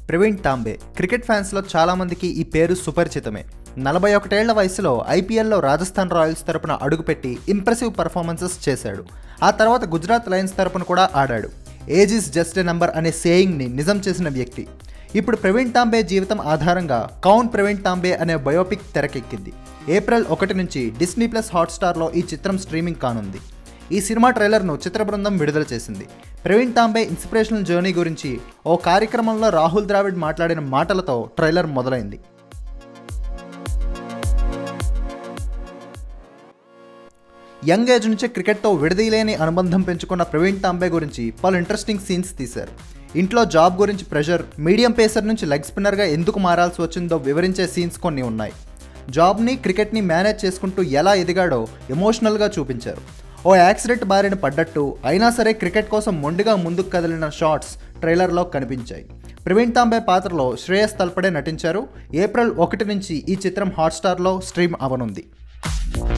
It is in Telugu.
ప్రవీణ్ తాంబే క్రికెట్ ఫ్యాన్స్లో చాలామందికి ఈ పేరు సుపరిచితమే నలభై ఒకటేళ్ల వయసులో ఐపీఎల్లో రాజస్థాన్ రాయల్స్ తరపున అడుగుపెట్టి ఇంప్రెసివ్ పర్ఫార్మెన్సెస్ చేశాడు ఆ తర్వాత గుజరాత్ లయన్స్ తరపున కూడా ఆడాడు age is just a number అనే సేయింగ్ని నిజం చేసిన వ్యక్తి ఇప్పుడు ప్రవీణ్ తాంబే జీవితం ఆధారంగా కౌన్ ప్రవీణ్ తాంబే అనే బయోపిక్ తెరకెక్కింది ఏప్రిల్ ఒకటి నుంచి డిస్నీ ప్లస్ హాట్స్టార్లో ఈ చిత్రం స్ట్రీమింగ్ కానుంది ఈ సినిమా ట్రైలర్ను చిత్ర బృందం విడుదల చేసింది ప్రవీణ్ తాంబే ఇన్స్పిరేషనల్ జర్నీ గురించి ఓ కార్యక్రమంలో రాహుల్ ద్రావిడ్ మాట్లాడిన మాటలతో ట్రైలర్ మొదలైంది యంగ్ ఏజ్ నుంచే క్రికెట్తో విడదీయలేని అనుబంధం పెంచుకున్న ప్రవీణ్ తాంబే గురించి పలు ఇంట్రెస్టింగ్ సీన్స్ తీశారు ఇంట్లో జాబ్ గురించి ప్రెషర్ మీడియం పేసర్ నుంచి లెగ్ స్పిన్నర్గా ఎందుకు మారాల్సి వచ్చిందో వివరించే సీన్స్ కొన్ని ఉన్నాయి జాబ్ని క్రికెట్ని మేనేజ్ చేసుకుంటూ ఎలా ఎదిగాడో ఎమోషనల్గా చూపించారు ఓ యాక్సిడెంట్ బారిన పడ్డట్టు అయినా సరే క్రికెట్ కోసం మొండిగా ముందుకు కదిలిన షాట్స్ ట్రైలర్లో కనిపించాయి ప్రవీణ్ తాంబే పాత్రలో శ్రేయస్ తల్పడే నటించారు ఏప్రిల్ ఒకటి నుంచి ఈ చిత్రం హాట్స్టార్లో స్ట్రీమ్ అవనుంది